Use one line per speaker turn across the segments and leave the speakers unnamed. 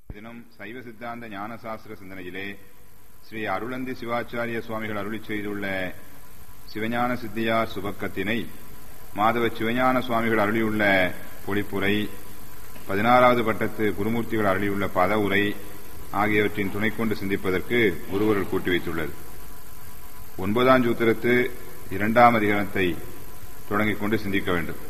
தினம் சைவ சித்தாந்த ஞானசாஸ்திர சிந்தனையிலே ஸ்ரீ அருளந்தி சிவாச்சாரிய சுவாமிகள் அருளி செய்துள்ள சிவஞான சித்தியார் சுபக்கத்தினை மாதவ சிவஞான சுவாமிகள் அருளியுள்ள பொழிப்புரை பதினாறாவது பட்டத்து குருமூர்த்திகள் அருளியுள்ள பத உரை ஆகியவற்றின் துணை கொண்டு சிந்திப்பதற்கு ஒருவர்கள் கூட்டி வைத்துள்ளது ஒன்பதாம் சூத்திரத்து இரண்டாம் அதிகரணத்தை தொடங்கிக் கொண்டு சிந்திக்க வேண்டும்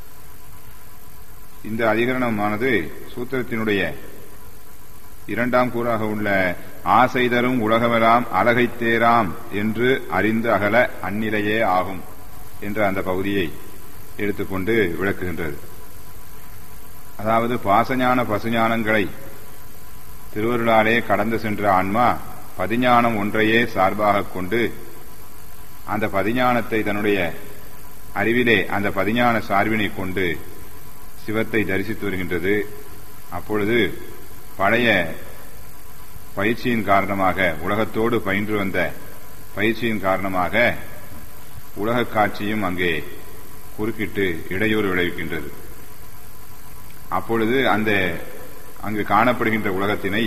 இந்த அதிகரணமானது சூத்திரத்தினுடைய இரண்டாம் கூறாக உள்ள ஆசை தரும் உலகமெல்லாம் அழகைத் தேராம் என்று அறிந்து அகல அந்நிலையே ஆகும் என்ற அந்த பகுதியை எடுத்துக்கொண்டு விளக்குகின்றது அதாவது பாசஞான பசுஞானங்களை திருவருளாலே கடந்து சென்ற ஆன்மா பதிஞானம் ஒன்றையே சார்பாக கொண்டு அந்த பதிஞானத்தை தன்னுடைய அறிவிலே அந்த பதிஞான சார்பினை கொண்டு சிவத்தை தரிசித்து வருகின்றது அப்பொழுது பழைய பயிற்சியின் காரணமாக உலகத்தோடு பயின்று வந்த பயிற்சியின் காரணமாக உலக காட்சியும் அங்கே குறுக்கிட்டு இடையூறு விளைவிக்கின்றது அப்பொழுது அந்த அங்கு காணப்படுகின்ற உலகத்தினை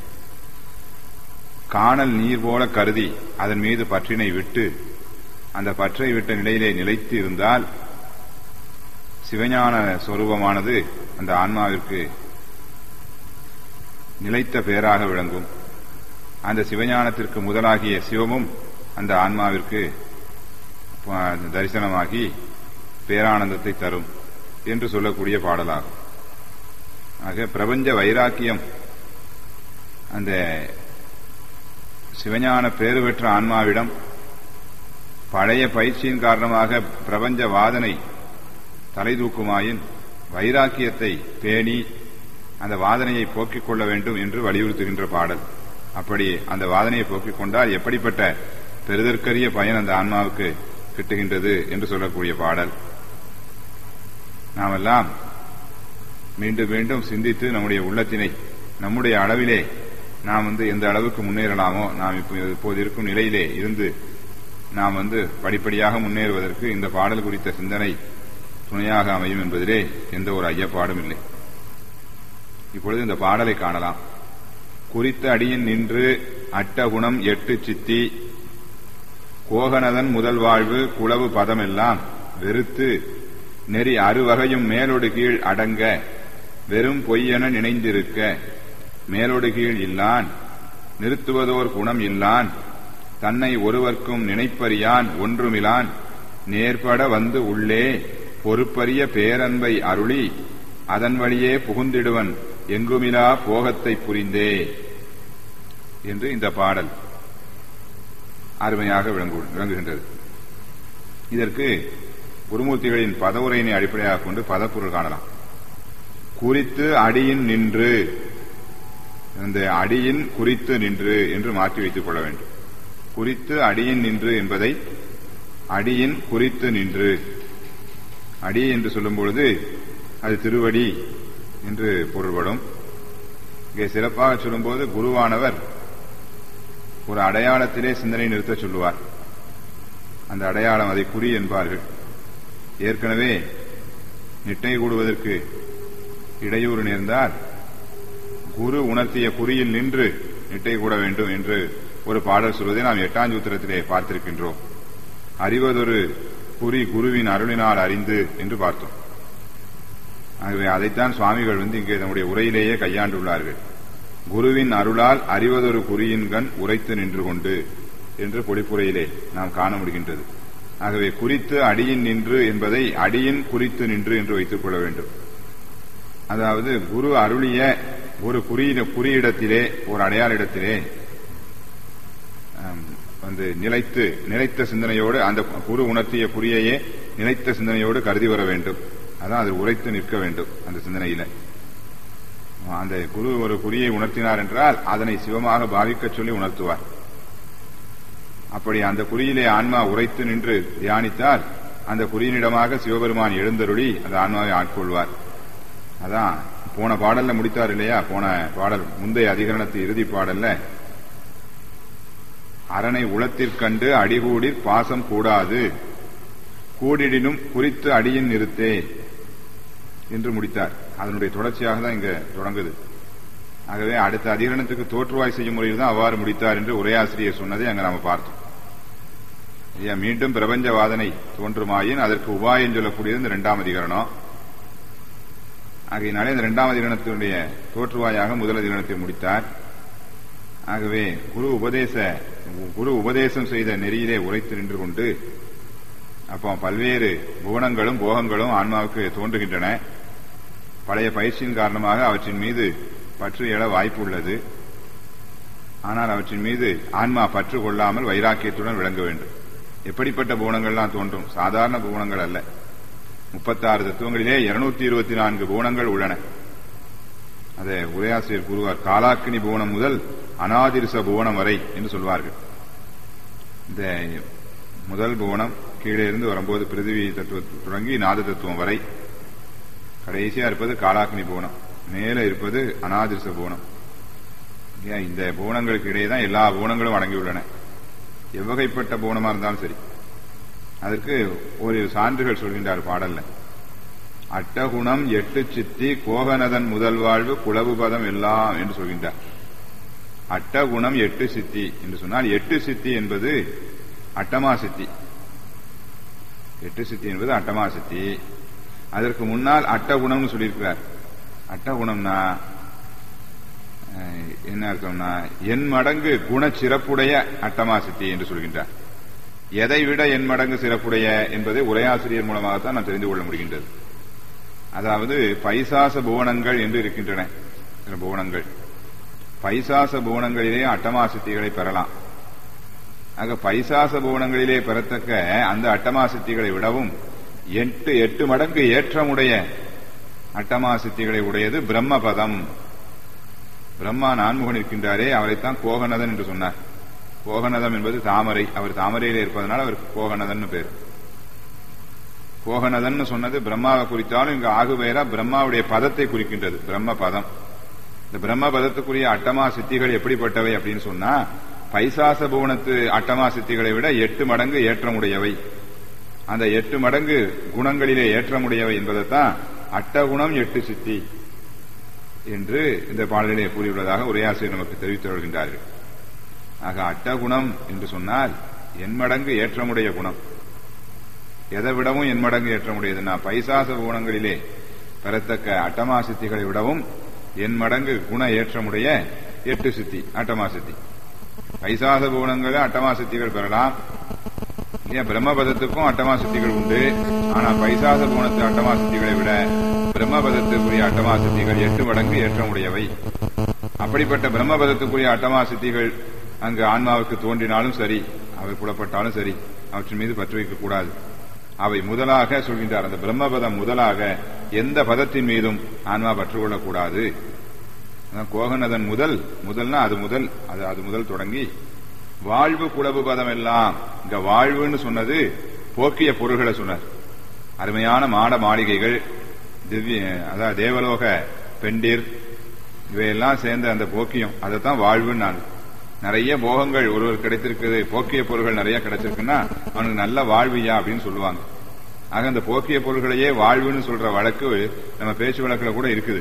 காணல் நீர் போல கருதி அதன் மீது பற்றினை விட்டு அந்த பற்றை விட்ட நிலையிலே நிலைத்து இருந்தால் சிவஞான சொரூபமானது அந்த ஆன்மாவிற்கு நிலைத்த பேராக விளங்கும் அந்த சிவஞானத்திற்கு முதலாகிய சிவமும் அந்த ஆன்மாவிற்கு தரிசனமாகி பேரானந்தத்தை தரும் என்று சொல்லக்கூடிய பாடலாகும் ஆக பிரபஞ்ச வைராக்கியம் அந்த சிவஞான பேறு பெற்ற ஆன்மாவிடம் பழைய பயிற்சியின் காரணமாக பிரபஞ்ச வாதனை தலை தூக்குமாயின் வைராக்கியத்தை பேணி அந்த வாதனையை போக்கிக் கொள்ள வேண்டும் என்று வலியுறுத்துகின்ற பாடல் அப்படி அந்த வாதனையை போக்கிக் கொண்டால் எப்படிப்பட்ட பெருதற்கரிய பயன் அந்த ஆன்மாவுக்கு கிட்டுகின்றது என்று சொல்லக்கூடிய பாடல் நாமெல்லாம் மீண்டும் மீண்டும் சிந்தித்து நம்முடைய உள்ளத்தினை நம்முடைய அளவிலே நாம் வந்து எந்த அளவுக்கு முன்னேறலாமோ நாம் இப்போது இருக்கும் நிலையிலே இருந்து நாம் வந்து படிப்படியாக முன்னேறுவதற்கு இந்த பாடல் குறித்த சிந்தனை துணையாக அமையும் என்பதிலே எந்த ஒரு ஐயப்பாடும் இல்லை இப்பொழுது இந்த பாடலை காணலாம் குறித்த அடியின் நின்று அட்டகுணம் எட்டு சித்தி கோகனதன் முதல் வாழ்வு குளவு பதமெல்லாம் வெறுத்து நெறி அறுவகையும் மேலொடு கீழ் அடங்க வெறும் பொய்யென நினைந்திருக்க மேலொடு கீழ் இல்லான் நிறுத்துவதோர் குணம் இல்லான் தன்னை ஒருவர்க்கும் நினைப்பறியான் ஒன்றுமிலான் நேர்பட வந்து உள்ளே பொறுப்பரிய பேரன்பை அருளி அதன் வழியே புகுந்திடுவன் எங்குமிலா போகத்தை புரிந்தே என்று இந்த பாடல் அருமையாக விளங்குகின்றது இதற்கு குருமூர்த்திகளின் பதவுரையினை அடிப்படையாக கொண்டு பதப்பொருள் காணலாம் குறித்து அடியின் நின்று அந்த அடியின் குறித்து நின்று என்று மாற்றி வைத்துக் கொள்ள வேண்டும் குறித்து அடியின் நின்று என்பதை அடியின் குறித்து நின்று அடி என்று சொல்லும் பொழுது அது திருவடி என்று பொருள்படும் இங்கே சிறப்பாக சொல்லும்போது குருவானவர் ஒரு அடையாளத்திலே சிந்தனை நிறுத்த சொல்லுவார் அந்த அடையாளம் அதை குறி என்பார்கள் ஏற்கனவே நிட்டை கூடுவதற்கு இடையூறு நேர்ந்தால் குரு உணர்த்திய குறியில் நின்று நிட்டை கூட வேண்டும் என்று ஒரு பாடல் சொல்வதை நாம் எட்டாம் சூத்திரத்திலே பார்த்திருக்கின்றோம் அறிவதொரு குறி குருவின் அருளினால் அறிந்து என்று பார்த்தோம் ஆகவே அதைத்தான் சுவாமிகள் வந்து இங்கே நம்முடைய உரையிலேயே கையாண்டுள்ளார்கள் குருவின் அருளால் அறிவதொரு குறியின் கண் உரைத்து நின்று கொண்டு என்று பொழிப்புரையிலே நாம் காண முடிகின்றது ஆகவே குறித்து அடியின் நின்று என்பதை அடியின் குறித்து நின்று என்று வைத்துக் கொள்ள வேண்டும் அதாவது குரு அருளிய ஒரு குறியிட குறியிடத்திலே ஒரு அடையாள இடத்திலே வந்து நிலைத்து நிலைத்த சிந்தனையோடு அந்த குரு உணர்த்திய குறியையே நிலைத்த சிந்தனையோடு கருதி வர வேண்டும் அதான் அது உரைத்து நிற்க வேண்டும் அந்த சிந்தனையில அந்த குரு ஒரு குறியை உணர்த்தினார் என்றால் அதனை சிவமாக பாவிக்க சொல்லி உணர்த்துவார் அப்படி அந்த குறியிலே ஆன்மா உரைத்து நின்று தியானித்தால் அந்த குறியினிடமாக சிவபெருமான் எழுந்தருளி அந்த ஆன்மாவை ஆட்கொள்வார் அதான் போன பாடல்ல முடித்தார் இல்லையா போன பாடல் முந்தைய அதிகரணத்து இறுதி பாடல்ல அரணை உளத்திற்கண்டு அடிகூடி பாசம் கூடாது கூடிடினும் குறித்து அடியின் நிறுத்தே என்று முடித்தார் அதனுடைய தொடர்ச்சியாக தான் இங்க தொடங்குது ஆகவே அடுத்த அதிகரணத்துக்கு தோற்றுவாய் செய்யும் முறையில் தான் அவ்வாறு முடித்தார் என்று உரையாசிரியர் சொன்னதை அங்க நாம பார்த்தோம் ஐயா மீண்டும் பிரபஞ்ச வாதனை தோன்றுமாயின் அதற்கு உபாயம் சொல்லக்கூடியது இந்த இரண்டாம் அதிகரணம் ஆகையினாலே இந்த இரண்டாம் அதிகரணத்தினுடைய தோற்றுவாயாக முதல் அதிகரணத்தை முடித்தார் ஆகவே குரு உபதேச குரு உபதேசம் செய்த நெறியிலே உரைத்து நின்று கொண்டு அப்போ பல்வேறு குணங்களும் போகங்களும் ஆன்மாவுக்கு தோன்றுகின்றன பழைய பயிற்சியின் காரணமாக அவற்றின் மீது பற்று எழ வாய்ப்பு உள்ளது ஆனால் அவற்றின் மீது ஆன்மா பற்று கொள்ளாமல் வைராக்கியத்துடன் விளங்க வேண்டும் எப்படிப்பட்ட பூணங்கள்லாம் தோன்றும் சாதாரண பூணங்கள் அல்ல முப்பத்தாறு தத்துவங்களிலே இருநூத்தி இருபத்தி நான்கு பூணங்கள் உள்ளன அதை உரையாசிரியர் கூறுவார் காலாக்கினி பூணம் முதல் அனாதிரிச புவனம் வரை என்று சொல்வார்கள் இந்த முதல் புவனம் கீழே இருந்து வரும்போது பிருத்திவி தத்துவம் தொடங்கி நாத தத்துவம் வரை கடைசியா இருப்பது காலாக்னி புவனம் மேல இருப்பது அனாதிரிச புவனம் இந்த புவனங்களுக்கு இடையே தான் எல்லா புவனங்களும் அடங்கியுள்ளன எவ்வகைப்பட்ட புவனமா இருந்தாலும் சரி அதற்கு ஒரு சான்றுகள் சொல்கின்றார் பாடல்ல அட்டகுணம் எட்டு சித்தி கோகனதன் முதல் வாழ்வு குளவு பதம் எல்லாம் என்று சொல்கின்றார் அட்டகுணம் எட்டு சித்தி என்று சொன்னால் எட்டு சித்தி என்பது அட்டமா சித்தி எட்டு சித்தி என்பது அட்டமா சித்தி அதற்கு முன்னால் அட்டகுணம்னு சொல்லியிருக்கிறார் அட்டகுணம்னா என்ன அர்த்தம்னா என் மடங்கு குண சிறப்புடைய அட்டமா சித்தி என்று சொல்கின்றார் எதை விட என் மடங்கு சிறப்புடைய என்பதை உரையாசிரியர் மூலமாகத்தான் நாம் தெரிந்து கொள்ள முடிகின்றது அதாவது பைசாச புவனங்கள் என்று இருக்கின்றன சில புவனங்கள் பைசாச புவனங்களிலே அட்டமா சித்திகளை பெறலாம் ஆக பைசாச புவனங்களிலே பெறத்தக்க அந்த அட்டமா சித்திகளை விடவும் எட்டு எட்டு மடங்கு ஏற்றமுடைய அட்டமா சித்திகளை உடையது பிரம்மபதம் பிரம்மா நான்முகன் இருக்கின்றாரே அவரைத்தான் கோகநதன் என்று சொன்னார் கோகநதம் என்பது தாமரை அவர் தாமரையிலே இருப்பதனால் அவருக்கு கோகநதன் பேர் கோகநதன் சொன்னது பிரம்மாவை குறித்தாலும் இங்கு ஆகு பெயரா பிரம்மாவுடைய பதத்தை குறிக்கின்றது பிரம்ம பதம் இந்த பிரம்ம பதத்துக்குரிய அட்டமா சித்திகள் எப்படிப்பட்டவை அப்படின்னு சொன்னா பைசாச புவனத்து அட்டமா சித்திகளை விட எட்டு மடங்கு ஏற்றமுடையவை அந்த எட்டு மடங்கு குணங்களிலே ஏற்றமுடையவை என்பதைத்தான் அட்டகுணம் எட்டு சித்தி என்று இந்த பாடலிலே கூறியுள்ளதாக உரையாசிரியர் நமக்கு தெரிவித்து வருகின்றார்கள் ஆக அட்டகுணம் என்று சொன்னால் என் மடங்கு ஏற்றமுடைய குணம் எதை விடவும் என் மடங்கு ஏற்றமுடையதுன்னா பைசாச குணங்களிலே பெறத்தக்க அட்டமா சித்திகளை விடவும் என் மடங்கு குண ஏற்றமுடைய எட்டு சித்தி அட்டமா சித்தி பைசாச குணங்கள அட்டமா சித்திகள் பெறலாம் இல்லையா பிரம்மபதத்துக்கும் அட்டமா சித்திகள் உண்டு ஆனா பைசாச குணத்து அட்டமா சித்திகளை விட பிரம்மபதத்துக்குரிய அட்டமா சித்திகள் எட்டு மடங்கு ஏற்றமுடையவை அப்படிப்பட்ட பிரம்மபதத்துக்குரிய அட்டமா சித்திகள் அங்கு ஆன்மாவுக்கு தோன்றினாலும் சரி அவை புலப்பட்டாலும் சரி அவற்றின் மீது பற்று வைக்க கூடாது அவை முதலாக சொல்கின்றார் அந்த பிரம்மபதம் முதலாக எந்த பதத்தின் மீதும் ஆன்மா பற்று கொள்ளக்கூடாது கோகனதன் முதல் முதல்னா அது முதல் அது அது முதல் தொடங்கி வாழ்வு குளவு பதம் எல்லாம் இங்க வாழ்வுன்னு சொன்னது போக்கிய பொருள்களை சொன்னார் அருமையான மாட மாளிகைகள் திவ்ய அதாவது தேவலோக பெண்டிர் இவையெல்லாம் சேர்ந்த அந்த போக்கியம் அதைத்தான் வாழ்வுன்னு நான் நிறைய போகங்கள் ஒருவர் கிடைத்திருக்குது போக்கிய பொருள்கள் நிறைய கிடைச்சிருக்குன்னா அவனுக்கு நல்ல வாழ்வியா அப்படின்னு சொல்லுவாங்க ஆக அந்த போக்கிய பொருள்களையே வாழ்வுன்னு சொல்ற வழக்கு நம்ம பேச்சு வழக்கில் கூட இருக்குது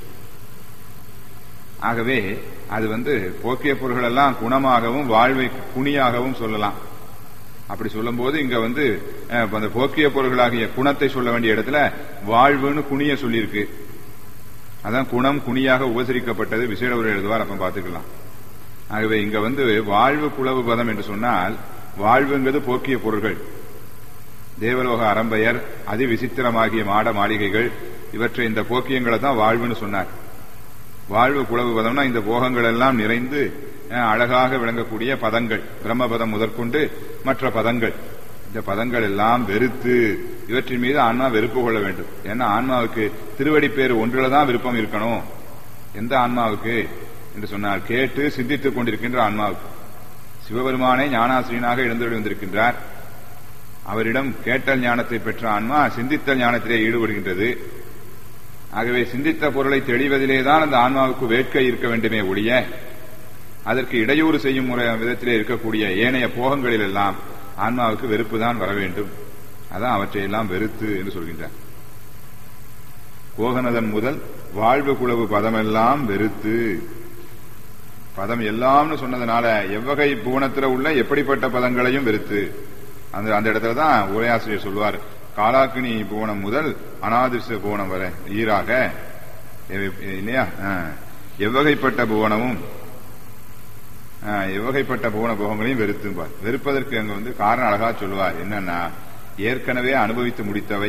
ஆகவே அது வந்து போக்கிய பொருள்கள் எல்லாம் குணமாகவும் வாழ்வை குணியாகவும் சொல்லலாம் அப்படி சொல்லும் போது இங்க வந்து அந்த போக்கிய பொருள்களாகிய குணத்தை சொல்ல வேண்டிய இடத்துல வாழ்வுன்னு குணிய சொல்லியிருக்கு அதான் குணம் குணியாக உபசரிக்கப்பட்டது விசேட உரை எழுதுவார் அப்ப பாத்துக்கலாம் ஆகவே இங்க வந்து வாழ்வு குளவு பதம் என்று சொன்னால் வாழ்வுங்கிறது போக்கிய பொருள்கள் தேவலோக அரம்பையர் அதி விசித்திரமாகிய மாட மாளிகைகள் இவற்றை இந்த போக்கியங்களை தான் வாழ்வுன்னு சொன்னார் வாழ்வு குளவு பதம்னா இந்த போகங்கள் எல்லாம் நிறைந்து அழகாக விளங்கக்கூடிய பதங்கள் பிரம்மபதம் முதற்கொண்டு மற்ற பதங்கள் இந்த பதங்கள் எல்லாம் வெறுத்து இவற்றின் மீது ஆன்மா வெறுப்பு கொள்ள வேண்டும் ஏன்னா ஆன்மாவுக்கு திருவடி பேர் ஒன்றில தான் விருப்பம் இருக்கணும் எந்த ஆன்மாவுக்கு என்று சொன்னால் கேட்டு சிந்தித்துக் கொண்டிருக்கின்ற ஆன்மாவுக்கு சிவபெருமானை ஞானாசிரியனாக எழுந்தொழி வந்திருக்கின்றார் அவரிடம் கேட்டல் ஞானத்தை பெற்ற ஆன்மா சிந்தித்தல் ஞானத்திலே ஈடுபடுகின்றது ஆகவே சிந்தித்த பொருளை தெளிவதிலேதான் அந்த ஆன்மாவுக்கு வேட்கை இருக்க வேண்டுமே ஒழிய அதற்கு இடையூறு செய்யும் முறை விதத்திலே இருக்கக்கூடிய ஏனைய போகங்களில் எல்லாம் ஆன்மாவுக்கு வெறுப்பு தான் வர வேண்டும் அதான் அவற்றையெல்லாம் வெறுத்து என்று சொல்கின்றார் கோகனதன் முதல் வாழ்வு குளவு பதமெல்லாம் வெறுத்து பதம் எல்லாம்னு சொன்னதுனால எவ்வகை புவனத்துல உள்ள எப்படிப்பட்ட பதங்களையும் வெறுத்து அந்த அந்த இடத்துல தான் உரையாசிரியர் சொல்வார் காலாக்கினி புவனம் முதல் அனாதிர்ச புவனம் வரை ஈராக எவ்- இல்லையா ஆ. எவ்வகைப்பட்ட புவனமும் ஆ, எவ்வகைப்பட்ட புவன போகங்களையும் வெறுத்தும்பார் வெறுப்பதற்கு அங்க வந்து காரணம் அழகா சொல்லுவார் என்னன்னா ஏற்கனவே அனுபவித்து முடித்தவை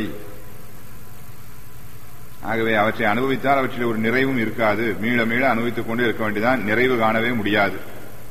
ஆகவே அவற்றை அனுபவித்தால் அவற்றில் ஒரு நிறைவும் இருக்காது மீள மீள அனுபவித்துக் கொண்டே இருக்க வேண்டியதான் நிறைவு காணவே முடியாது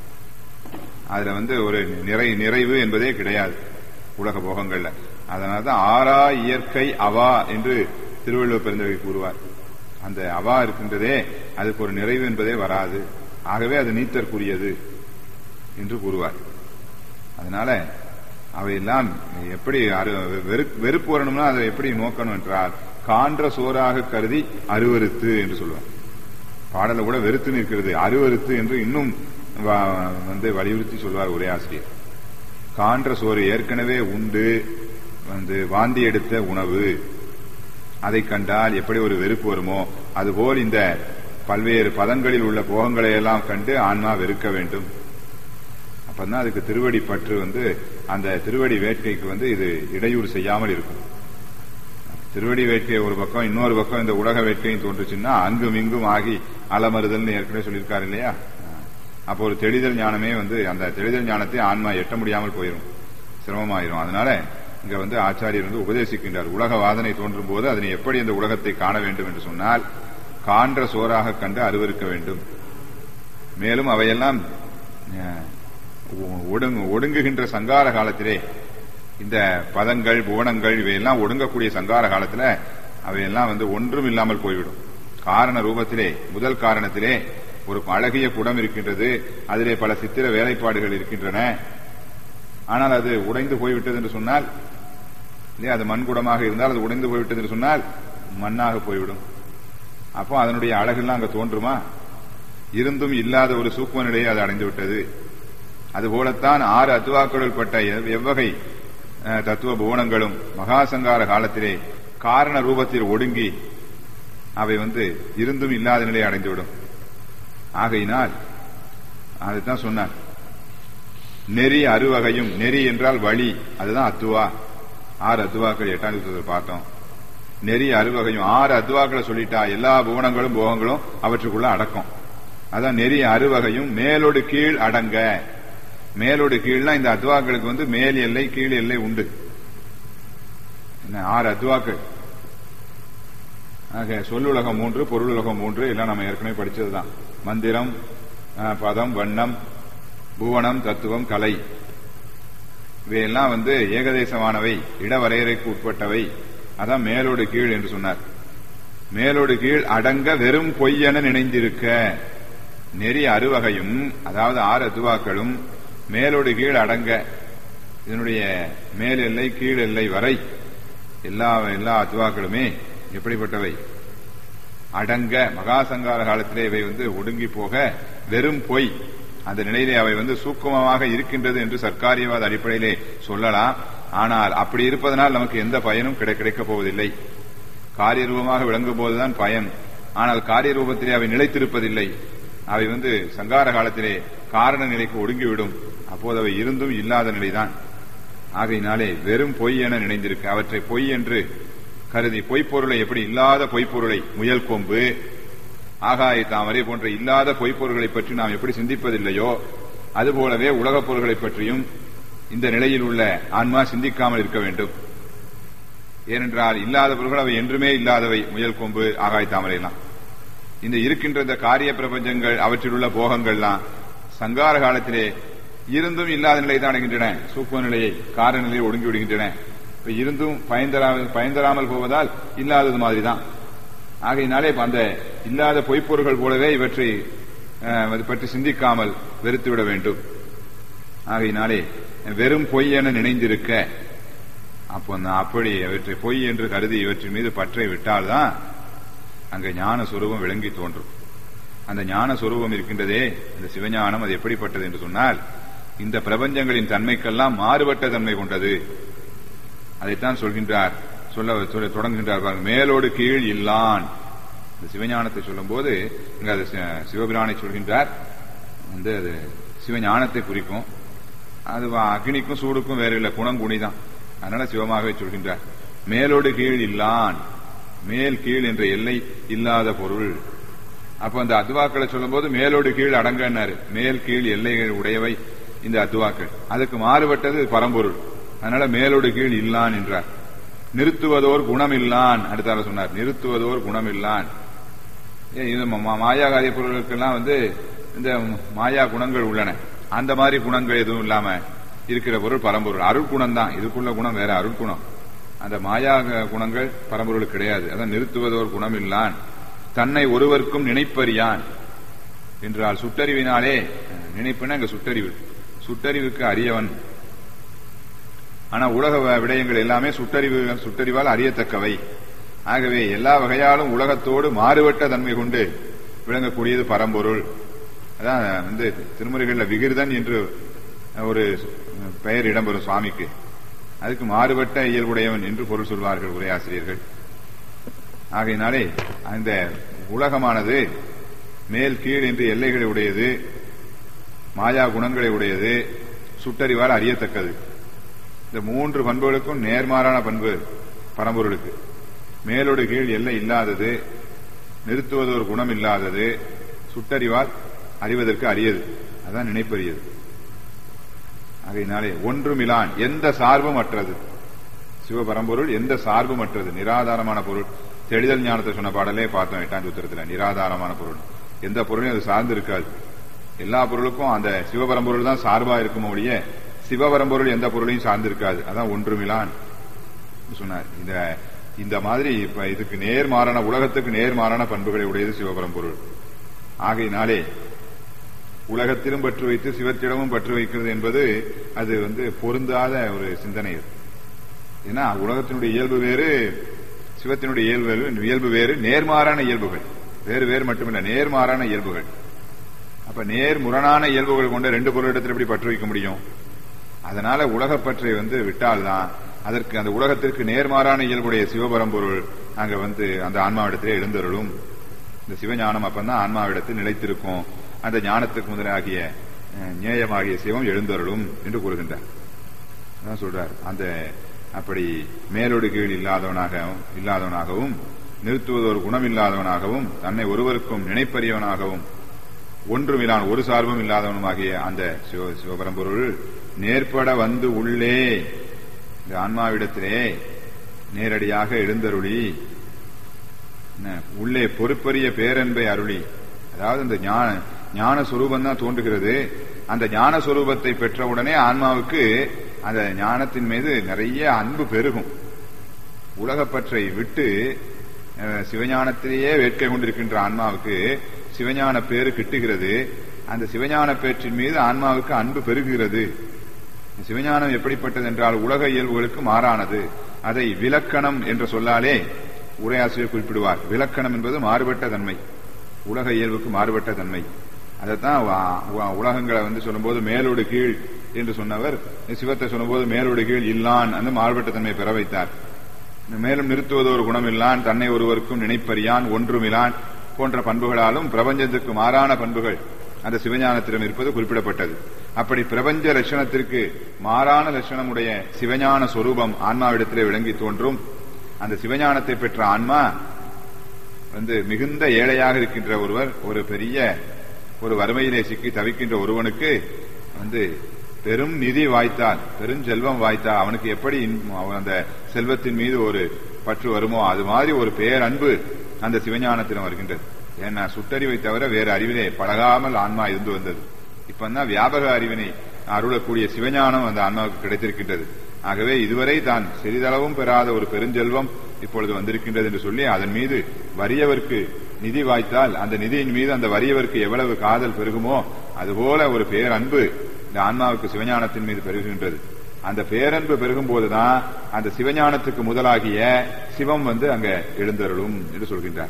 அதுல வந்து ஒரு நிறை நிறைவு என்பதே கிடையாது உலக போகங்கள்ல அதனாலதான் ஆறா இயற்கை அவா என்று திருவள்ளுவர் பெருந்தகை கூறுவார் அந்த அவா இருக்கின்றதே அதுக்கு ஒரு நிறைவு என்பதே வராது ஆகவே அது நீத்தற்குரியது என்று கூறுவார் அதனால அவையெல்லாம் எப்படி அரு- வெறு- வெறுப்பு வரணும்னா அதை எப்படி நோக்கணும் என்றால் கான்ற சோறாக கருதி அருவருத்து என்று சொல்லுவார் பாடல கூட வெறுத்து நிற்கிறது அருவருத்து என்று இன்னும் வ- வந்து வலியுறுத்தி சொல்வார் ஒரே ஆசிரியர் கான்ற சோறு ஏற்கனவே உண்டு வந்து வாந்தி எடுத்த உணவு அதை கண்டால் எப்படி ஒரு வெறுப்பு வருமோ அதுபோல் இந்த பல்வேறு பதங்களில் உள்ள போகங்களை எல்லாம் கண்டு ஆன்மா வெறுக்க வேண்டும் அப்பதான் அதுக்கு திருவடி பற்று வந்து அந்த திருவடி வேட்கைக்கு வந்து இது இடையூறு செய்யாமல் இருக்கும் திருவடி வேட்கை ஒரு பக்கம் இன்னொரு பக்கம் இந்த உலக வேட்கையும் தோன்றுச்சுன்னா அங்கும் இங்கும் ஆகி அலமறுதல்னு ஏற்கனவே சொல்லியிருக்காரு இல்லையா அப்போ ஒரு தெளிதல் ஞானமே வந்து அந்த தெளிதல் ஞானத்தை ஆன்மா எட்ட முடியாமல் போயிடும் சிரமமாயிரும் அதனால இங்க வந்து ஆச்சாரியர் வந்து உபதேசிக்கின்றார் உலக வாதனை தோன்றும் போது அதனை எப்படி இந்த உலகத்தை காண வேண்டும் என்று சொன்னால் கான்ற சோறாக கண்டு அருவருக்க வேண்டும் மேலும் அவையெல்லாம் அஹ், ஒடுங்கு ஒடுங்குகின்ற சங்கார காலத்திலே இந்த பதங்கள் புவனங்கள் இவையெல்லாம் ஒடுங்கக்கூடிய சங்கார காலத்துல அவையெல்லாம் வந்து ஒன்றும் இல்லாமல் போய்விடும் காரண ரூபத்திலே முதல் காரணத்திலே ஒரு அழகிய குடம் இருக்கின்றது அதிலே பல சித்திர வேலைப்பாடுகள் இருக்கின்றன ஆனால் அது உடைந்து போய்விட்டது என்று சொன்னால் இல்லையா அது மண்குடமாக இருந்தால் அது உடைந்து போய்விட்டது என்று சொன்னால் மண்ணாக போய்விடும் அப்போ அதனுடைய அழகெல்லாம் அங்க தோன்றுமா இருந்தும் இல்லாத ஒரு சூக்ம நிலையை அது அடைந்து விட்டது அதுபோலத்தான் ஆறு அத்துவாக்களுள் பட்ட எவ்- எவ்வகை அஹ், தத்துவ புவனங்களும் மகாசங்கார காலத்திலே காரண ரூபத்தில் ஒடுங்கி அவை வந்து இருந்தும் இல்லாத நிலையை அடைந்துவிடும் ஆகையினால் அதுதான் சொன்னார் நெறி அறுவகையும் நெறி என்றால் வழி அதுதான் அத்துவா ஆறு அத்துவாக்கள் எட்டாம் புத்தகத்தில் பார்த்தோம் நெறி அறுவகையும் ஆறு அத்துவாக்களை சொல்லிட்டா எல்லா புவனங்களும் போகங்களும் அவற்றுக்குள்ள அடக்கம் அதான் நெறி அறுவகையும் மேலோடு கீழ் அடங்க மேலோடு கீழ்னா இந்த அத்துவாக்களுக்கு வந்து மேல் எல்லை கீழ் எல்லை உண்டு என்ன ஆறு அத்துவாக்கள் ஆக சொல்லுலகம் மூன்று பொருளுலகம் மூன்று எல்லாம் நம்ம ஏற்கனவே படிச்சதுதான் மந்திரம் அஹ், பதம் வண்ணம் புவனம் தத்துவம் கலை இவையெல்லாம் வந்து ஏகதேசமானவை இடவரையறைக்கு உட்பட்டவை அதான் மேலோடு கீழ் என்று சொன்னார் மேலோடு கீழ் அடங்க வெறும் பொய் என நினைந்திருக்க நெறி அறுவகையும் அதாவது ஆறு அதுவாக்களும் மேலோடு கீழ் அடங்க இதனுடைய மேல் எல்லை கீழ் எல்லை வரை எல்லா எல்லா அதுவாக்களுமே எப்படிப்பட்டவை அடங்க மகாசங்கார காலத்திலே இவை வந்து ஒடுங்கி போக வெறும் பொய் அந்த நிலையிலே அவை வந்து சூக்குமமாக இருக்கின்றது என்று சர்க்காரியவாத அடிப்படையிலே சொல்லலாம் ஆனால் அப்படி இருப்பதனால் நமக்கு எந்த பயனும் கிடை கிடைக்கப் போவதில்லை காரிய ரூபமாக விளங்கும் போதுதான் பயன் ஆனால் காரிய ரூபத்திலே அவை நிலைத்திருப்பதில்லை அவை வந்து சங்கார காலத்திலே காரண நிலைக்கு ஒடுங்கிவிடும் அப்போது அவை இருந்தும் இல்லாத நிலைதான் ஆகையினாலே வெறும் பொய் என நினைந்திருக்க அவற்றை பொய் என்று கருதி பொய்ப்பொருளை எப்படி இல்லாத பொய்ப்பொருளை முயல் கொம்பு ஆகாய தாமரை போன்ற இல்லாத பொய்ப்பொருள்களை பற்றி நாம் எப்படி சிந்திப்பதில்லையோ அதுபோலவே உலகப் பொருள்களை பற்றியும் இந்த நிலையில் உள்ள ஆன்மா சிந்திக்காமல் இருக்க வேண்டும் ஏனென்றால் இல்லாத பொருள்கள் அவை என்றுமே இல்லாதவை முயல் கொம்பு ஆகாய தாமரை எல்லாம் இந்த இருக்கின்ற இந்த காரிய பிரபஞ்சங்கள் அவற்றில் உள்ள போகங்கள்லாம் சங்கார காலத்திலே இருந்தும் இல்லாத நிலை தான் அடைகின்றன சூப்ப நிலையை கார நிலையை ஒடுங்கி விடுகின்றன இப்ப இருந்தும் பயன்தராமல் பயன்தராமல் போவதால் இல்லாதது மாதிரி தான் ஆகையினாலே இப்ப அந்த இல்லாத பொய்ப்பொருள்கள் போலவே இவற்றை அஹ், அது பற்றி சிந்திக்காமல் வெறுத்துவிட வேண்டும் ஆகையினாலே வெறும் பொய் என நினைந்திருக்க அப்போ நான் அப்படி இவற்றை பொய் என்று கருதி இவற்றின் மீது பற்றை விட்டால்தான் அங்க ஞான சுரூபம் விளங்கி தோன்றும் அந்த ஞான சுரூபம் இருக்கின்றதே இந்த சிவஞானம் அது எப்படிப்பட்டது என்று சொன்னால் இந்த பிரபஞ்சங்களின் தன்மைக்கெல்லாம் மாறுபட்ட தன்மை கொண்டது அதைத்தான் சொல்கின்றார் சொல்ல சொல்ல தொடங்குகின்றார் பாருங்க. மேலோடு கீழ் இல்லான் இந்த சிவஞானத்தை சொல்லும்போது இங்க அது சி- சிவபிரானை சொல்கின்றார் வந்து அது சிவஞானத்தை குறிக்கும் அது வ- அக்னிக்கும் சூடுக்கும் வேற இல்லை குணம் குணிதான் அதனால சிவமாகவே சொல்கின்றார் மேலோடு கீழ் இல்லான் மேல் கீழ் என்ற எல்லை இல்லாத பொருள் அப்ப அந்த அத்வாக்களை சொல்லும்போது மேலோடு கீழ் அடங்கன்னாரு மேல் கீழ் எல்லைகள் உடையவை இந்த அத்வாக்கள் அதுக்கு மாறுபட்டது பரம்பொருள் அதனால மேலோடு கீழ் இல்லான் என்றார் நிறுத்துவதோர் குணமில்லான் அடுத்தால சொன்னார் நிறுத்துவதோர் குணமில்லான் ஏ, இது ம- மா- மாயாகாரிய பொருளுக்கெல்லாம் வந்து இந்த மாயா குணங்கள் உள்ளன அந்த மாதிரி குணங்கள் எதுவும் இல்லாம இருக்கிற பொருள் பரம்பொருள் அருள் குணம் தான் இதுக்குள்ள குணம் வேற அருள் குணம் அந்த மாயா க- குணங்கள் பரம்பொருளுக்கு கிடையாது அதான் நிறுத்துவதோர் குணம் இல்லான் தன்னை ஒருவருக்கும் நினைப்பறியான் என்றால் சுட்டறிவினாலே அஹ், நினைப்புன்னா அங்க சுட்டறிவு சுட்டறிவுக்கு அறியவன் ஆனா உலக வ- விடயங்கள் எல்லாமே சுட்டறிவு சுட்டறிவால் அறியத்தக்கவை ஆகவே எல்லா வகையாலும் உலகத்தோடு மாறுபட்ட தன்மை கொண்டு விளங்கக்கூடியது பரம்பொருள் அதான் வந்து திருமுறைகள்ல விகிர்தன் என்று ஒரு பெயர் இடம்பெறும் சுவாமிக்கு அதுக்கு மாறுபட்ட இயல்புடையவன் என்று பொருள் சொல்வார்கள் உரையாசிரியர்கள் ஆகையினாலே அந்த உலகமானது மேல் கீழ் என்று எல்லைகளை உடையது மாயா குணங்களை உடையது சுட்டறிவால் அறியத்தக்கது இந்த மூன்று பண்புகளுக்கும் நேர்மாறான பண்பு பரம்பொருளுக்கு மேலோடு கீழ் எல்லை இல்லாதது நிறுத்துவது ஒரு குணம் இல்லாதது சுட்டறிவால் அறிவதற்கு அரியது அதான் நினைப்பறியது ஆகையினாலே ஒன்றுமிலான் எந்த சார்பும் அற்றது சிவபரம்பொருள் எந்த சார்பும் அற்றது நிராதாரமான பொருள் தெளிதல் ஞானத்தை சொன்ன பாடலே பார்த்தோம் எட்டாம் சூத்திரத்துல நிராதாரமான பொருள் எந்த பொருளையும் அது சார்ந்து இருக்காது எல்லா பொருளுக்கும் அந்த சிவபரம்பொருள் தான் சார்பா இருக்கும் ஒழிய சிவபரம்பொருள் எந்த பொருளையும் சார்ந்து இருக்காது அதான் ஒன்றுமிலான் சொன்னார் இந்த இந்த மாதிரி இப்ப இதுக்கு நேர்மாறான உலகத்துக்கு நேர்மாறான பண்புகளை உடையது சிவபரம்பொருள் ஆகையினாலே உலகத்திலும் பற்று வைத்து சிவத்திடமும் பற்று வைக்கிறது என்பது அது வந்து பொருந்தாத ஒரு சிந்தனை அது. ஏன்னா உலகத்தினுடைய இயல்பு வேறு சிவத்தினுடைய இயல்பு வேறு இயல்பு வேறு நேர்மாறான இயல்புகள் வேறு வேறு மட்டுமில்லை நேர்மாறான இயல்புகள் அப்ப நேர் முரணான இயல்புகள் கொண்ட ரெண்டு பொருளிடத்தில் எப்படி பற்று வைக்க முடியும் அதனால உலகப்பற்றை வந்து விட்டால்தான் அதற்கு அந்த உலகத்திற்கு நேர்மாறான இயல்புடைய சிவபரம்பொருள் அங்க வந்து அந்த ஆன்மாவிடத்திலே எழுந்தருளும் இந்த சிவஞானம் அப்பந்தான் ஆன்மாவிடத்தில் நிலைத்திருக்கும் அந்த ஞானத்துக்கு முதலாகிய அஹ், ஞேயமாகிய சிவம் எழுந்தருளும் என்று கூறுகின்றார் அதான் சொல்றார் அந்த அப்படி மேலோடு கீழ் இல்லாதவனாக இல்லாதவனாகவும் நிறுத்துவது ஒரு குணம் இல்லாதவனாகவும் தன்னை ஒருவருக்கும் நினைப்பறியவனாகவும் ஒன்றுமில்லான் ஒரு சார்பும் இல்லாதவனுமாகிய அந்த சிவ சிவபரம்பொருள் நேர்பட வந்து உள்ளே இந்த ஆன்மாவிடத்திலே நேரடியாக எழுந்தருளி என்ன, உள்ளே பொறுப்பரிய பேரன்பை அருளி அதாவது இந்த ஞான ஞான சொரூபம் தான் தோன்றுகிறது அந்த ஞான சொரூபத்தை பெற்றவுடனே ஆன்மாவுக்கு அந்த ஞானத்தின் மீது நிறைய அன்பு பெருகும் உலகப்பற்றை விட்டு அஹ், சிவஞானத்திலேயே வேட்கை கொண்டிருக்கின்ற ஆன்மாவுக்கு சிவஞான பேரு கிட்டுகிறது அந்த சிவஞான பேற்றின் மீது ஆன்மாவுக்கு அன்பு பெருகுகிறது சிவஞானம் எப்படிப்பட்டது என்றால் உலக இயல்புகளுக்கு மாறானது அதை விலக்கணம் என்ற சொல்லாலே உரையாசிரியர் குறிப்பிடுவார் விலக்கணம் என்பது மாறுபட்ட தன்மை உலக இயல்புக்கு மாறுபட்ட தன்மை அதைத்தான் வா- வா- உலகங்களை வந்து சொல்லும்போது மேலோடு கீழ் என்று சொன்னவர் சிவத்தை சொல்லும்போது மேலோடு கீழ் இல்லான் அந்த மாறுபட்ட தன்மை பெற வைத்தார் மேலும் நிறுத்துவது ஒரு குணமில்லான் தன்னை ஒருவருக்கும் நினைப்பறியான் ஒன்றுமிலான் போன்ற பண்புகளாலும் பிரபஞ்சத்துக்கு மாறான பண்புகள் அந்த சிவஞானத்திடம் இருப்பது குறிப்பிடப்பட்டது அப்படி பிரபஞ்ச லட்சணத்திற்கு மாறான லட்சணமுடைய சிவஞான சொரூபம் ஆன்மாவிடத்திலே விளங்கி தோன்றும் அந்த சிவஞானத்தை பெற்ற ஆன்மா வந்து மிகுந்த ஏழையாக இருக்கின்ற ஒருவர் ஒரு பெரிய ஒரு வறுமையிலே சிக்கி தவிக்கின்ற ஒருவனுக்கு வந்து பெரும் நிதி வாய்த்தால் பெரும் செல்வம் வாய்த்தால் அவனுக்கு எப்படி இன்பம், அவன் அந்த செல்வத்தின் மீது ஒரு பற்று வருமோ அது மாதிரி ஒரு பேரன்பு அந்த சிவஞானத்திடம் வருகின்றது ஏன்னா சுட்டறிவை தவிர வேறு அறிவிலே பழகாமல் ஆன்மா இருந்து வந்தது இப்பதான் வியாபக அறிவினை அருளக்கூடிய சிவஞானம் அந்த ஆன்மாவுக்கு கிடைத்திருக்கின்றது ஆகவே இதுவரை தான் சிறிதளவும் பெறாத ஒரு பெருஞ்செல்வம் இப்பொழுது வந்திருக்கின்றது என்று சொல்லி அதன் மீது வறியவர்க்கு நிதி வாய்த்தால் அந்த நிதியின் மீது அந்த வறியவர்க்கு எவ்வளவு காதல் பெருகுமோ அதுபோல ஒரு பேரன்பு இந்த ஆன்மாவுக்கு சிவஞானத்தின் மீது பெருகுகின்றது அந்த பேரன்பு பெருகும் போதுதான் அந்த சிவஞானத்துக்கு முதலாகிய சிவம் வந்து அங்க எழுந்தருளும் என்று சொல்கின்றார்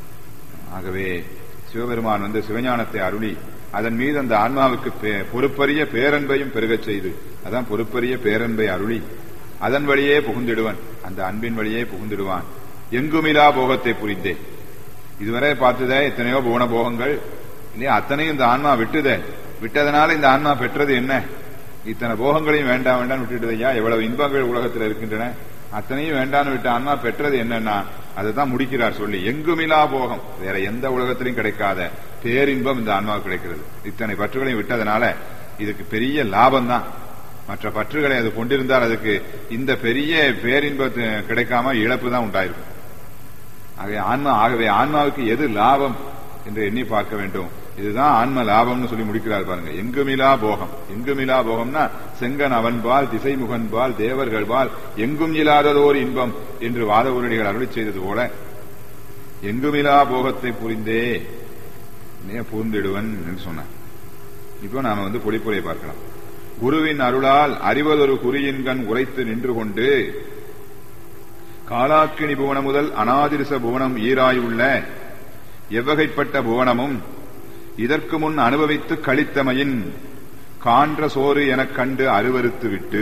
ஆகவே சிவபெருமான் வந்து சிவஞானத்தை அருளி அதன் மீது அந்த ஆன்மாவுக்கு பே- பொறுப்பரிய பேரன்பையும் பெருகச் செய்து அதான் பொறுப்பரிய பேரன்பை அருளி அதன் வழியே புகுந்திடுவன் அந்த அன்பின் வழியே புகுந்திடுவான் எங்குமிலா போகத்தை புரிந்தே இதுவரை பார்த்ததே எத்தனையோ புவன போகங்கள் இல்லையா அத்தனையும் இந்த ஆன்மா விட்டுதே விட்டதனால இந்த ஆன்மா பெற்றது என்ன இத்தனை போகங்களையும் வேண்டாம் வேண்டாம் விட்டுட்டு ஐயா எவ்வளவு இன்பங்கள் உலகத்தில் இருக்கின்றன அத்தனையும் வேண்டாம்னு விட்ட ஆன்மா பெற்றது என்னன்னா அதுதான் முடிக்கிறார் சொல்லி எங்குமிலா போகம் வேற எந்த உலகத்திலையும் கிடைக்காத பேரின்பம் இந்த ஆன்மாவுக்கு கிடைக்கிறது இத்தனை பற்றுகளையும் விட்டதனால இதுக்கு பெரிய லாபம் தான் மற்ற பற்றுகளை அது கொண்டிருந்தால் அதுக்கு இந்த பெரிய பேரின்பத்து கிடைக்காம இழப்பு தான் உண்டாயிருக்கும் ஆகவே ஆன்மா ஆகவே ஆன்மாவுக்கு எது லாபம் என்று எண்ணி பார்க்க வேண்டும் இதுதான் ஆன்ம லாபம்னு சொல்லி முடிக்கிறார் பாருங்க எங்குமிலா போகம் எங்குமிலா போகம்னா செங்கன் அவன்பால் திசைமுகன்பால் தேவர்கள்பால் எங்கும் இல்லாததோர் இன்பம் என்று வாத உரடிகள் அருளி செய்தது போல எங்குமிலா போகத்தை புரிந்தே நே பூந்திடுவன் என்று சொன்னார் இப்போ நாம வந்து பொழிப்புரை பார்க்கலாம் குருவின் அருளால் அறிவதொரு குறியின்கண் உரைத்து நின்று கொண்டு காலாக்கினி புவனம் முதல் அனாதிரிச புவனம் ஈராயுள்ள எவ்வகைப்பட்ட புவனமும் இதற்கு முன் அனுபவித்து கழித்தமையின் கான்ற சோறு எனக் கண்டு அருவறுத்து விட்டு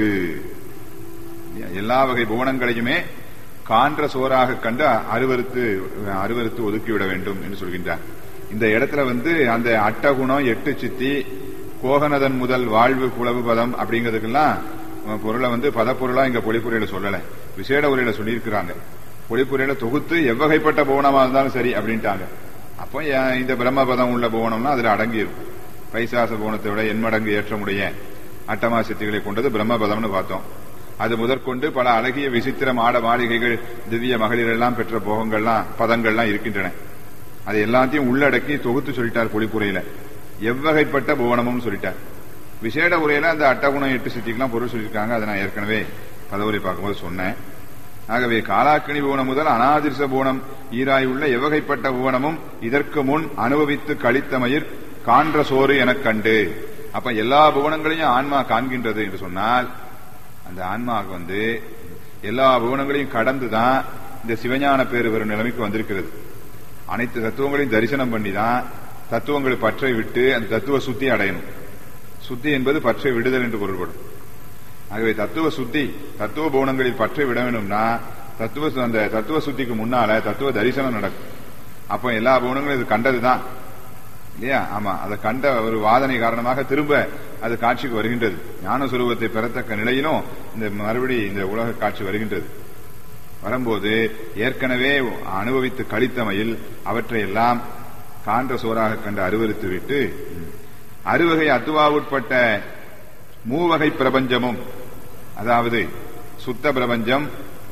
எல்லா வகை புவனங்களையுமே கான்ற சோறாக கண்டு அருவறுத்து அருவறுத்து ஒதுக்கிவிட வேண்டும் என்று சொல்கின்றார் இந்த இடத்துல வந்து அந்த அட்டகுணம் எட்டு சித்தி கோகனதன் முதல் வாழ்வு குளவு பதம் அப்படிங்கிறதுக்கெல்லாம் பொருளை வந்து பதப்பொருளா இங்க பொழிப்புரையில சொல்லல விசேட உரையில சொல்லியிருக்கிறாங்க பொழிப்புரையில தொகுத்து எவ்வகைப்பட்ட புவனமா இருந்தாலும் சரி அப்படின்ட்டாங்க அப்போ இந்த பிரம்மபதம் உள்ள புவனம்னா அதுல அடங்கியிருக்கும் பைசாச புவனத்தை விட எண்மடங்கு ஏற்றமுடைய அட்டமா சித்திகளை கொண்டது பிரம்மபதம்னு பார்த்தோம் அது முதற்கொண்டு பல அழகிய விசித்திர மாட மாளிகைகள் திவ்ய மகளிர் எல்லாம் பெற்ற போகங்கள்லாம் பதங்கள்லாம் இருக்கின்றன அதை எல்லாத்தையும் உள்ளடக்கி தொகுத்து சொல்லிட்டார் பொழிப்புரையில எவ்வகைப்பட்ட புவனமும் சொல்லிட்டார் விசேட உரையில அந்த அட்டகுணம் எட்டு சித்திக்கெல்லாம் பொருள் சொல்லியிருக்காங்க அதை நான் ஏற்கனவே பதவுரை பார்க்கும்போது சொன்னேன் ஆகவே காலாக்கணி புவனம் முதல் அனாதிர்ச புவனம் ஈராயுள்ள எவ்வகைப்பட்ட புவனமும் இதற்கு முன் அனுபவித்து கழித்தமயிர் கான்ற சோறு எனக் கண்டு அப்ப எல்லா புவனங்களையும் ஆன்மா காண்கின்றது என்று சொன்னால் அந்த ஆன்மாவுக்கு வந்து எல்லா புவனங்களையும் கடந்துதான் இந்த சிவஞான பேரு வரும் நிலைமைக்கு வந்திருக்கிறது அனைத்து தத்துவங்களையும் தரிசனம் பண்ணி தான் தத்துவங்களை பற்றை விட்டு அந்த தத்துவ சுத்தி அடையணும் சுத்தி என்பது பற்றை விடுதல் என்று பொருள்படும் ஆகவே தத்துவ சுத்தி தத்துவ புவனங்களில் பற்றை விட வேண்டும்னா தத்துவ அந்த தத்துவ சுத்திக்கு முன்னால தத்துவ தரிசனம் நடக்கும் அப்போ எல்லா புவனங்களும் இது கண்டதுதான் இல்லையா ஆமா அதை கண்ட ஒரு வாதனை காரணமாக திரும்ப அது காட்சிக்கு வருகின்றது ஞான சுரூபத்தை பெறத்தக்க நிலையிலும் இந்த மறுபடி இந்த உலக காட்சி வருகின்றது வரும்போது ஏற்கனவே அனுபவித்து கழித்தமையில் அவற்றை எல்லாம் கான்ற சோறாக கண்டு அருவறுத்து விட்டு அறுவகை அத்துவா உட்பட்ட மூவகை பிரபஞ்சமும் அதாவது சுத்த பிரபஞ்சம்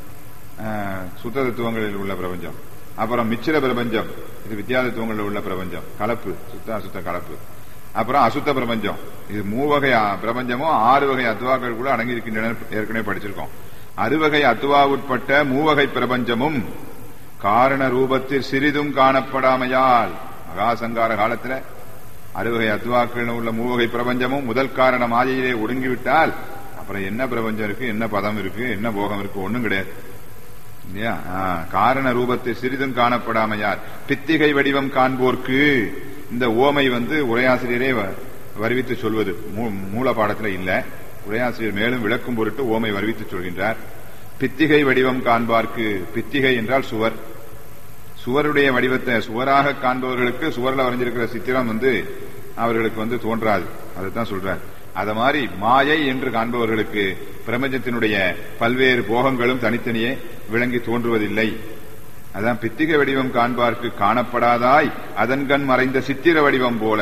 சுத்த தத்துவங்களில் உள்ள பிரபஞ்சம் அப்புறம் மிச்சிர பிரபஞ்சம் இது வித்தியாதத்துவங்களில் உள்ள பிரபஞ்சம் கலப்பு சுத்த அசுத்த கலப்பு அப்புறம் அசுத்த பிரபஞ்சம் இது மூவகை பிரபஞ்சமும் ஆறு வகை அத்துவாக்கள் கூட அடங்கி இருக்கின்றன ஏற்கனவே படிச்சிருக்கோம் அறுவகை அத்துவா உட்பட்ட மூவகை பிரபஞ்சமும் காரண ரூபத்தில் சிறிதும் காணப்படாமையால் மகாசங்கார காலத்துல அறுவகை அத்துவாக்கள் உள்ள மூவகை பிரபஞ்சமும் முதல் காரண மாயையிலே ஒடுங்கிவிட்டால் அப்புறம் என்ன பிரபஞ்சம் இருக்கு என்ன பதம் இருக்கு என்ன போகம் இருக்கு ஒண்ணும் கிடையாது இல்லையா காரண ரூபத்தை சிறிதும் காணப்படாமையார் பித்திகை வடிவம் காண்போர்க்கு இந்த ஓமை வந்து உரையாசிரியரே வருவித்து சொல்வது மூல பாடத்துல இல்ல உரையாசிரியர் மேலும் விளக்கும் பொருட்டு ஓமை வருவித்து சொல்கின்றார் பித்திகை வடிவம் காண்பார்க்கு பித்திகை என்றால் சுவர் சுவருடைய வடிவத்தை சுவராக காண்பவர்களுக்கு சுவரில் வரைஞ்சிருக்கிற சித்திரம் வந்து அவர்களுக்கு வந்து தோன்றாது அதுதான் சொல்றார் அத மாதிரி மாயை என்று காண்பவர்களுக்கு பிரபஞ்சத்தினுடைய பல்வேறு போகங்களும் தனித்தனியே விளங்கி தோன்றுவதில்லை அதான் பித்திக வடிவம் காண்பார்க்கு காணப்படாதாய் அதன்கண் மறைந்த சித்திர வடிவம் போல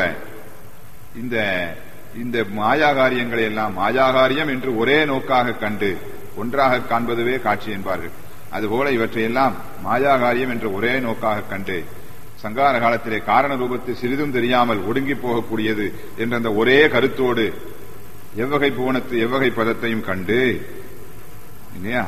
இந்த இந்த மாயாகாரியங்களை எல்லாம் மாயாகாரியம் என்று ஒரே நோக்காக கண்டு ஒன்றாக காண்பதுவே காட்சி என்பார்கள் அதுபோல இவற்றையெல்லாம் மாயாகாரியம் என்ற ஒரே நோக்காக கண்டு சங்கார காலத்திலே காரண ரூபத்தை சிறிதும் தெரியாமல் ஒடுங்கி போகக்கூடியது என்ற அந்த ஒரே கருத்தோடு எவ்வகை புவனத்து எவ்வகை பதத்தையும் கண்டு இல்லையா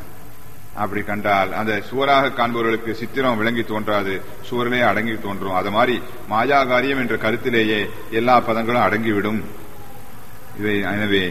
அப்படி கண்டால் அந்த சுவராக காண்பவர்களுக்கு சித்திரம் விளங்கி தோன்றாது சுவரிலே அடங்கி தோன்றும் அது மாதிரி மாயாகாரியம் என்ற கருத்திலேயே எல்லா பதங்களும் அடங்கிவிடும் இவை எனவே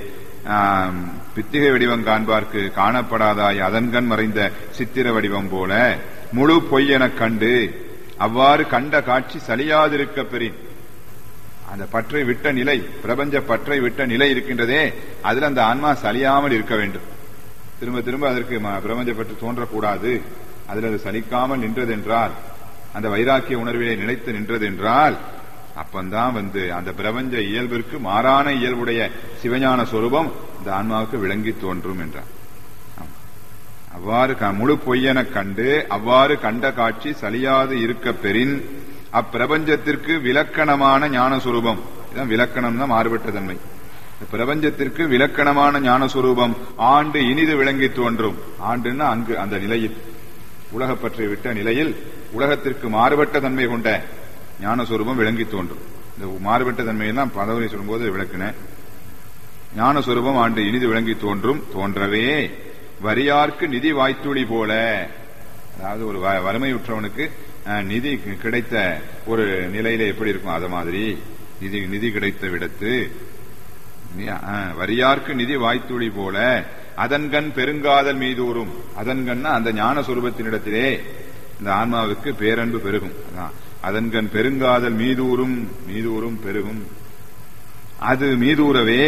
பித்திகை வடிவம் காண்பார்க்கு காணப்படாதாய் அதன்கண் மறைந்த சித்திர வடிவம் போல முழு பொய் எனக் கண்டு அவ்வாறு கண்ட காட்சி சலியாதிருக்க பெறின் அந்த பற்றை விட்ட நிலை பிரபஞ்ச பற்றை விட்ட நிலை இருக்கின்றதே அதுல அந்த ஆன்மா சலியாமல் இருக்க வேண்டும் திரும்ப திரும்ப அதற்கு பிரபஞ்ச பற்று தோன்றக்கூடாது அதில் அது சலிக்காமல் நின்றதென்றால் அந்த வைராக்கிய உணர்விலே நிலைத்து நின்றது என்றால் அப்பந்தான் வந்து அந்த பிரபஞ்ச இயல்பிற்கு மாறான இயல்புடைய சிவஞான சொரூபம் இந்த ஆன்மாவுக்கு விளங்கி தோன்றும் என்றார் ஆம். அவ்வாறு க- முழு பொய்யென கண்டு அவ்வாறு கண்ட காட்சி சலியாது இருக்க பெறின் அப்பிரபஞ்சத்திற்கு விலக்கணமான ஞான சுரூபம் இதான் விலக்கணம் தான் மாறுபட்ட தன்மை இந்த பிரபஞ்சத்திற்கு விலக்கணமான ஞான சுரூபம் ஆண்டு இனிது விளங்கி தோன்றும் ஆண்டுன்னா அங்கு அந்த நிலையில் உலகப்பற்றை விட்ட நிலையில் உலகத்திற்கு மாறுபட்ட தன்மை கொண்ட ஞான சுரூபம் விளங்கி தோன்றும் இந்த மாறுபட்ட தன்மையெல்லாம் பதவி சொல்லும்போது விளக்குனேன் ஞான சுரூபம் ஆண்டு இனிது விளங்கி தோன்றும் தோன்றவே வரியார்க்கு நிதி வாய்த்துளி போல அதாவது ஒரு வ- வறுமையுற்றவனுக்கு அஹ், நிதி கி- கிடைத்த ஒரு நிலையில எப்படி இருக்கும் அத மாதிரி நிதி நிதி கிடைத்த விடத்து இல்லையா? அஹ், வரியார்க்கு நிதி வாய்த்துளி போல அதன்கண் பெருங்காதல் மீதூறும் அதன்கண்ணா அந்த ஞான சுரூபத்தினிடத்திலே இந்த ஆன்மாவுக்கு பேரன்பு பெருகும் அதான் அதன்கண் பெருங்காதல் மீதூறும் மீதூறும் பெருகும் அது மீதூரவே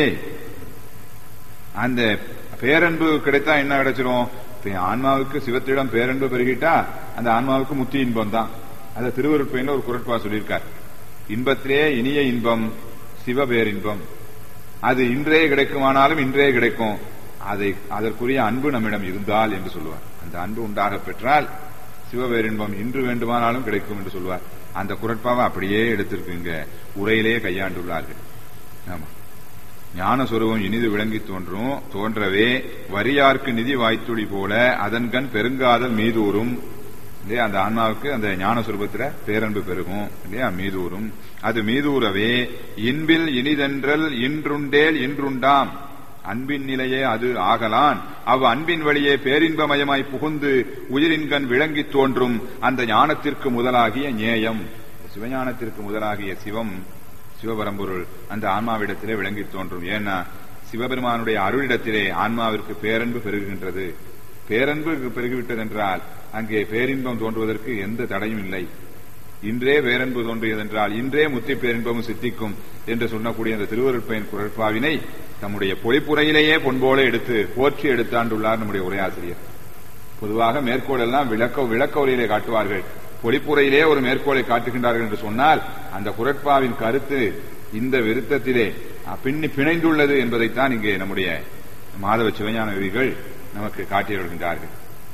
அந்த பேரன்பு கிடைத்தா என்ன கிடைச்சிரும் இப்ப ஆன்மாவுக்கு சிவத்திடம் பேரன்பு பெருகிட்டா அந்த ஆன்மாவுக்கு முத்தி இன்பம் தான் அத திருவருட்பயன்ல ஒரு குரட்பா சொல்லியிருக்கார் இன்பத்திலே இனிய இன்பம் சிவ பேரின்பம் அது இன்றே கிடைக்குமானாலும் இன்றே கிடைக்கும் அதை அதற்குரிய அன்பு நம்மிடம் இருந்தால் என்று சொல்லுவார் அந்த அன்பு உண்டாக பெற்றால் சிவபேரின்பம் இன்று வேண்டுமானாலும் கிடைக்கும் என்று சொல்வார் அந்த குரட்பாவை அப்படியே எடுத்திருக்குங்க உரையிலே கையாண்டுள்ளார்கள் ஆமா ஞான சொருபம் இனிது விளங்கி தோன்றும் தோன்றவே வரியார்க்கு நிதி வாய்த்துளி போல அதன்கண் பெருங்காதல் மீதூறும் இல்லையா அந்த ஆன்மாவுக்கு அந்த ஞான சுரூபத்துல பேரன்பு பெருகும் இல்லையா மீதூறும் அது மீதூரவே இன்பில் இனிதென்றல் இன்றுண்டேல் இன்றுண்டாம் அன்பின் நிலையே அது ஆகலான் அவ் அன்பின் வழியே பேரின்பமயமாய் புகுந்து உயிரின்கண் விளங்கி தோன்றும் அந்த ஞானத்திற்கு முதலாகிய ஞேயம் சிவஞானத்திற்கு முதலாகிய சிவம் சிவபரம்பொருள் அந்த ஆன்மாவிடத்திலே விளங்கி தோன்றும் ஏன்னா சிவபெருமானுடைய அருளிடத்திலே ஆன்மாவிற்கு பேரன்பு பெருகுகின்றது பேரன்பு பெருகிவிட்டது என்றால் அங்கே பேரின்பம் தோன்றுவதற்கு எந்த தடையும் இல்லை இன்றே பேரன்பு தோன்றியதென்றால் இன்றே முத்தி பேரின்பமும் சித்திக்கும் என்று சொன்னக்கூடிய அந்த திருவருட்பயன் குரட்பாவினை தம்முடைய பொழிப்புரையிலேயே பொன்போல எடுத்து போற்றி எடுத்தாண்டுள்ளார் நம்முடைய உரையாசிரியர் பொதுவாக மேற்கோள் எல்லாம் விளக்க விளக்க உரையிலே காட்டுவார்கள் பொழிப்புரையிலே ஒரு மேற்கோளை காட்டுகின்றார்கள் என்று சொன்னால் அந்த குரட்பாவின் கருத்து இந்த விருத்தத்திலே பின்னி பிணைந்துள்ளது என்பதைத்தான் இங்கே நம்முடைய மாதவ சிவஞான விதிகள் நமக்கு காட்டியிருக்கின்றார்கள்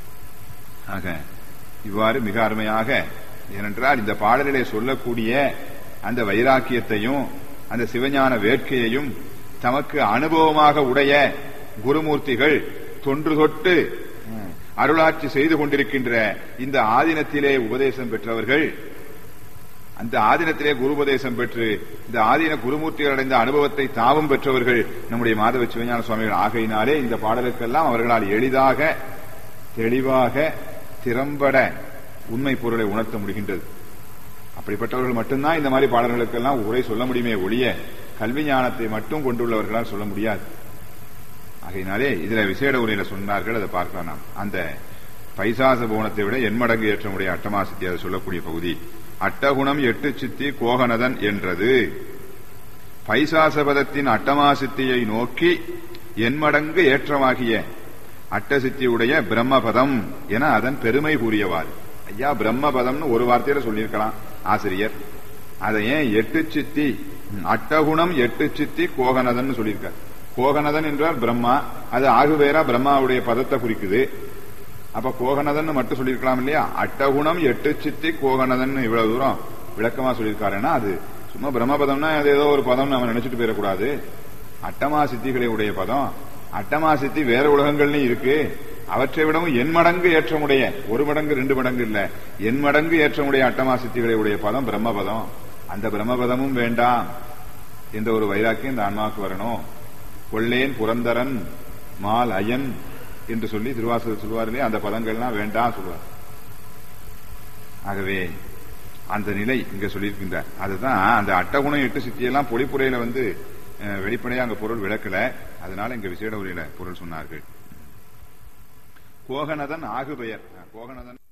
ஆக இவ்வாறு மிக அருமையாக ஏனென்றால் இந்த பாடலிலே சொல்லக்கூடிய அந்த வைராக்கியத்தையும் அந்த சிவஞான வேட்கையையும் தமக்கு அனுபவமாக உடைய குருமூர்த்திகள் தொன்று தொட்டு அருளாட்சி செய்து கொண்டிருக்கின்ற இந்த ஆதீனத்திலே உபதேசம் பெற்றவர்கள் அந்த ஆதீனத்திலே குருபதேசம் பெற்று இந்த ஆதீன குருமூர்த்திகள் அடைந்த அனுபவத்தை தாவும் பெற்றவர்கள் நம்முடைய மாதவ சிவஞான சுவாமிகள் ஆகையினாலே இந்த பாடலுக்கெல்லாம் அவர்களால் எளிதாக தெளிவாக திறம்பட உண்மை பொருளை உணர்த்த முடிகின்றது அப்படிப்பட்டவர்கள் மட்டும்தான் இந்த மாதிரி பாடல்களுக்கெல்லாம் உரை சொல்ல முடியுமே ஒழிய கல்வி ஞானத்தை மட்டும் கொண்டுள்ளவர்களால் சொல்ல முடியாது ஆகையினாலே இதுல விசேட உரையில சொன்னார்கள் அதை பார்க்கலாம் நாம் அந்த பைசாச போனத்தை விட எண்மடங்கு ஏற்றமுடைய அட்டமாசித்தி அதை சொல்லக்கூடிய பகுதி அட்டகுணம் எட்டு சித்தி கோகனதன் என்றது பைசாசபதத்தின் அட்டமாசித்தியை நோக்கி எண்மடங்கு ஏற்றமாகிய அட்டசித்தியுடைய பிரம்மபதம் என அதன் பெருமை கூறியவாறு ஐயா பிரம்மபதம்னு ஒரு வார்த்தையில சொல்லியிருக்கலாம் ஆசிரியர் அதை ஏன் எட்டு சித்தி அட்டகுணம் எட்டு சித்தி கோகனதன் சொல்லியிருக்கார் கோகனதன் என்றால் பிரம்மா அது ஆகுவேரா பிரம்மாவுடைய பதத்தை குறிக்குது அப்ப கோகனதன் மட்டும் சொல்லியிருக்கலாம் இல்லையா அட்டகுணம் எட்டு சித்தி கோகனதன் இவ்வளவு தூரம் விளக்கமா சொல்லியிருக்காருன்னா அது சும்மா பிரம்மபதம்னா அது ஏதோ ஒரு பதம் நம்ம நினைச்சிட்டு போயிடக்கூடாது அட்டமா சித்திகளை உடைய பதம் அட்டமா சித்தி வேற உலகங்கள்லயும் இருக்கு அவற்றை விடவும் என் மடங்கு ஏற்றமுடைய ஒரு மடங்கு ரெண்டு மடங்கு இல்ல என் மடங்கு ஏற்றமுடைய அட்டமா சித்திகளை உடைய பதம் பிரம்மபதம் அந்த பிரம்மபதமும் வேண்டாம் என்ற ஒரு வைராக்கியம் இந்த ஆன்மாவுக்கு வரணும் கொள்ளேன் புரந்தரன் மால் அயன் என்று சொல்லி திருவாசகர் சொல்வார்களே அந்த பதங்கள்லாம் வேண்டாம் சொல்வார் ஆகவே அந்த நிலை இங்க சொல்லியிருக்கின்றார் அதுதான் அந்த அட்டகுணம் எட்டு சித்தியெல்லாம் பொழிப்புரையில வந்து வெளிப்படையா அங்க பொருள் விளக்கல அதனால இங்க விசேட உரையில பொருள் சொன்னார்கள் கோகனதன் ஆகு பெயர் கோகனதன்